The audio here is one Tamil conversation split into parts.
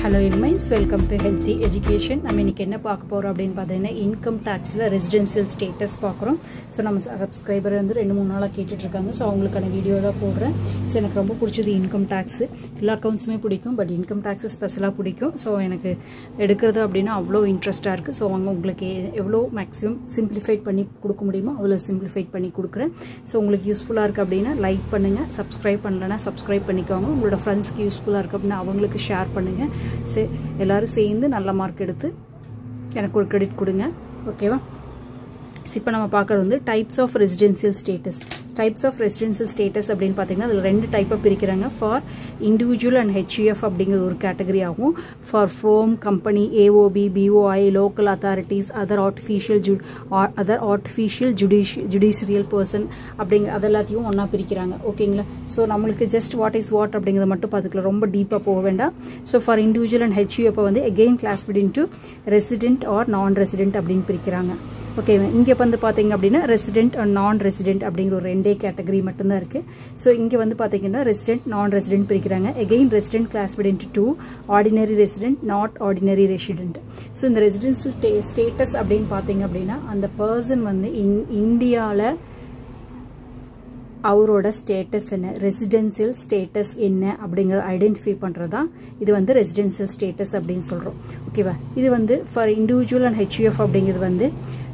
ஹலோ இல்மைஸ் வெல்கம் டு ஹெல்த்தி எஜுகேஷன் நம்ம இன்னைக்கு என்ன பார்க்க போகிறோம் அப்படின்னு பார்த்தீங்கன்னா இன்கம் டேக்ஸில் ரெசிடென்சியல் ஸ்டேட்டஸ் பார்க்குறோம் ஸோ நம்ம சப்ஸ்கிரைபர் வந்து ரெண்டு மூணு நாளாக கேட்டுட்டு இருக்காங்க ஸோ அவங்களுக்கான வீடியோ தான் போடுறேன் ஸோ எனக்கு ரொம்ப பிடிச்சது இன்கம் டேக்ஸு எல்லா அக்கௌண்ட்ஸுமே பிடிக்கும் பட் இன்கம் டேக்ஸு ஸ்பெஷலாக பிடிக்கும் ஸோ எனக்கு எடுக்கிறது அப்படின்னா அவ்வளோ இன்ட்ரெஸ்ட்டாக இருக்குது ஸோ அவங்க உங்களுக்கு எவ்வளோ மேக்ஸிமம் சிம்பிளிஃபைட் பண்ணி கொடுக்க முடியுமோ அவ்வளோ சிம்பிளிஃபைட் பண்ணி கொடுக்குறேன் ஸோ உங்களுக்கு யூஸ்ஃபுல்லாக இருக்குது அப்படின்னா லைக் பண்ணுங்கள் சப்ஸ்கிரைப் பண்ணலன்னா சப்ஸ்கிரைப் பண்ணிக்கோங்க உங்களோட ஃப்ரெண்ட்ஸ்க்கு யூஸ்ஃபுல்லாக இருக்குது அப்படின்னா அவங்களுக்கு ஷேர் பண்ணுங்கள் சரி எல்லாரும் சேர்ந்து நல்ல மார்க் எடுத்து எனக்கு ஒரு கிரெடிட் கொடுங்க ஓகேவா இப்போ நம்ம பார்க்குறது வந்து types of residential status types of residential status அப்படின்னு பார்த்தீங்கன்னா அதில் ரெண்டு டைப்பாக பிரிக்கிறாங்க ஃபார் இண்டிவிஜுவல் அண்ட் ஹெச்யூஎஃப் அப்படிங்கிறது ஒரு கேட்டகரி ஆகும் for firm company AOP BOI local authorities other artificial ஜு அதர் ஆர்டிஃபிஷியல் ஜுடிஷி ஜுடிஷியல் பர்சன் அப்படிங்கிற அது எல்லாத்தையும் ஒன்றா பிரிக்கிறாங்க ஓகேங்களா ஸோ நம்மளுக்கு ஜஸ்ட் வாட் இஸ் வாட் அப்படிங்கிறத மட்டும் பார்த்துக்கலாம் ரொம்ப டீப்பாக போக வேண்டாம் so for individual and HUF வந்து again class within two resident or non resident அப்படின்னு பிரிக்கிறாங்க ஓகே இங்கே வந்து பார்த்தீங்க அப்படின்னா ரெசிடென்ட் அண்ட் நான் ரெசிடென்ட் அப்படிங்கிற ஒரு ரெண்டே கேட்டகரி மட்டும்தான் இருக்குது ஸோ இங்கே வந்து பார்த்தீங்கன்னா ரெசிடென்ட் நான் ரெசிடென்ட் பிரிக்கிறாங்க again resident class within two ordinary resident not ordinary resident so இந்த ரெசிடென்ஷியல் ஸ்டேட்டஸ் அப்படின்னு பார்த்தீங்க அப்படின்னா அந்த பர்சன் வந்து இன் இந்தியாவில் அவரோட ஸ்டேட்டஸ் என்ன ரெசிடென்சியல் ஸ்டேட்டஸ் என்ன அப்படிங்கிறத ஐடென்டிஃபை பண்ணுறது தான் இது வந்து ரெசிடென்சியல் ஸ்டேட்டஸ் அப்படின்னு சொல்கிறோம் ஓகேவா இது வந்து ஃபார் இண்டிவிஜுவல் அண்ட் ஹெச்யூஎஃப் அப்படிங்கிறது வந்து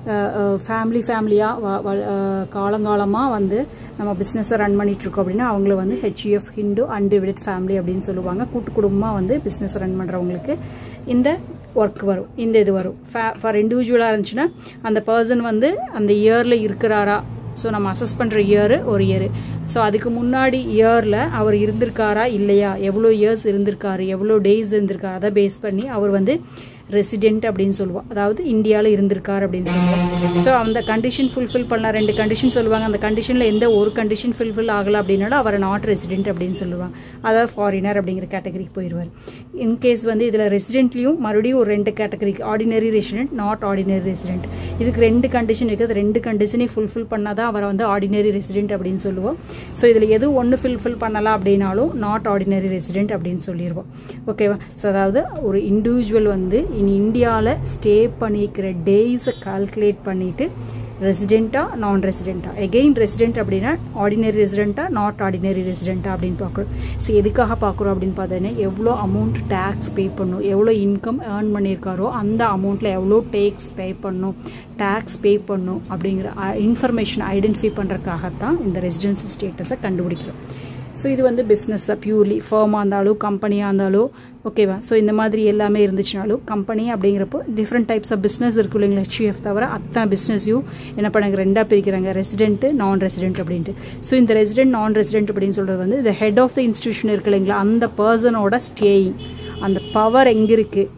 ஃபேமிலி ஃபேமிலியாக காலங்காலமாக வந்து நம்ம பிஸ்னஸை ரன் பண்ணிகிட்ருக்கோம் அப்படின்னா அவங்கள வந்து ஹெச்யூஎஃப் ஹிந்து அன்டிவிடட் ஃபேமிலி அப்படின்னு சொல்லுவாங்க கூட்டு குடும்பமாக வந்து பிஸ்னஸ் ரன் பண்ணுறவங்களுக்கு இந்த ஒர்க் வரும் இந்த இது வரும் ஃபார் இண்டிவிஜுவலாக இருந்துச்சுன்னா அந்த பர்சன் வந்து அந்த இயரில் இருக்கிறாரா ஸோ நம்ம அசஸ் பண்ணுற இயரு ஒரு இயரு ஸோ அதுக்கு முன்னாடி இயரில் அவர் இருந்திருக்காரா இல்லையா எவ்வளோ இயர்ஸ் இருந்திருக்காரு எவ்வளோ டேஸ் இருந்திருக்காரு அதை பேஸ் பண்ணி அவர் வந்து ரெசிடென்ட் அப்படின்னு சொல்லுவோம் அதாவது இந்தியாவில் இருந்திருக்கார் அப்படின்னு சொல்லுவோம் ஸோ அந்த கண்டிஷன் ஃபுல்ஃபில் பண்ணலாம் ரெண்டு கண்டிஷன் சொல்லுவாங்க அந்த கண்டிஷனில் எந்த ஒரு கண்டிஷன் ஃபுல்ஃபில் ஆகலை அப்படின்னாலும் அவரை நாட் ரெசிடென்ட் அப்படின்னு சொல்லுவாங்க அதாவது ஃபாரினர் அப்படிங்கிற கேட்டகரிக்கு போயிடுவார் இன்கேஸ் வந்து இதில் ரெசிடென்ட்லையும் மறுபடியும் ஒரு ரெண்டு கேட்டகரிக்கு ordinary resident not ordinary resident இதுக்கு ரெண்டு கண்டிஷன் இருக்குது ரெண்டு கண்டிஷனையும் ஃபுல்ஃபில் பண்ணால் தான் அவரை வந்து ஆர்டினரி ரெசிடென்ட் அப்படின்னு சொல்லுவோம் ஸோ இதில் எது ஒன்று ஃபில்ஃபில் பண்ணலாம் அப்படின்னாலும் நாட் ஆர்டினரி ரெசிடென்ட் அப்படின்னு சொல்லிடுவோம் ஓகேவா ஸோ அதாவது ஒரு இண்டிவிஜுவல் வந்து இன் இந்தியாவில் ஸ்டே பண்ணிக்கிற டேஸை கால்குலேட் பண்ணிவிட்டு ரெசிடெண்ட்டா நான் ரெசிடெண்ட்டா எகெயின் ரெசிடென்ட் அப்படின்னா ஆர்டினரி ரெசிடெண்ட்டா நாட் ஆர்டினரி ரெசிடெண்ட்டா அப்படின்னு பார்க்குறோம் ஸோ எதுக்காக பார்க்குறோம் அப்படின்னு பார்த்தீங்கன்னா எவ்வளோ அமௌண்ட் டேக்ஸ் பே பண்ணும் எவ்வளோ இன்கம் ஏர்ன் பண்ணியிருக்காரோ அந்த அமௌண்ட்டில் எவ்வளோ டேக்ஸ் பே பண்ணும் டேக்ஸ் பே பண்ணும் அப்படிங்கிற இன்ஃபர்மேஷன் ஐடென்டிஃபை பண்ணுறதுக்காகத்தான் இந்த ரெசிடென்சி ஸ்டேட்டஸை கண்டுபிடிக்கிறோம் ஸோ இது வந்து பிஸ்னஸ்ஸாக பியூர்லி ஃபர்மாக இருந்தாலும் கம்பெனியாக இருந்தாலும் ஓகேவா ஸோ இந்த மாதிரி எல்லாமே இருந்துச்சுனாலும் கம்பெனி அப்படிங்கிறப்போ டிஃப்ரெண்ட் டைப்ஸ் ஆஃப் பிஸ்னஸ் இருக்கு இல்லைங்களா ஹெச்யூஎஃப் தவிர அத்தான் பிஸ்னஸையும் என்ன பண்ணாங்க ரெண்டாக பிரிக்கிறாங்க ரெசிடென்ட்டு நான் ரெசிடென்ட் அப்படின்ட்டு ஸோ இந்த ரெசிடென்ட் நான் ரெசிடென்ட் அப்படின்னு சொல்கிறது வந்து இந்த ஹெட் ஆஃப் த இன்ஸ்டியூஷன் இருக்கு இல்லைங்களா அந்த பர்சனோட ஸ்டேயிங் அந்த பவர் எங்கே இருக்குது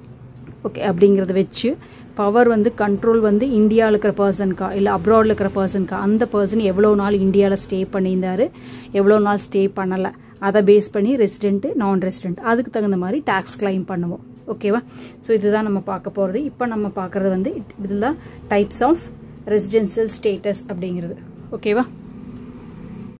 ஓகே அப்படிங்கிறத வச்சு பவர் வந்து கண்ட்ரோல் வந்து இந்தியாவில் இருக்கிற பர்சனுக்கா இல்லை அப்ராடில் இருக்கிற பர்சனுக்கா அந்த பர்சன் எவ்வளோ நாள் இந்தியாவில் ஸ்டே பண்ணியிருந்தாரு எவ்வளோ நாள் ஸ்டே பண்ணலை அதை பேஸ் பண்ணி ரெசிடென்ட்டு நான் ரெசிடென்ட் அதுக்கு தகுந்த மாதிரி டேக்ஸ் கிளைம் பண்ணுவோம் ஓகேவா ஸோ இதுதான் நம்ம பார்க்க போகிறது இப்போ நம்ம பார்க்குறது வந்து இதுதான் டைப்ஸ் ஆஃப் ரெசிடென்சியல் ஸ்டேட்டஸ் அப்படிங்கிறது ஓகேவா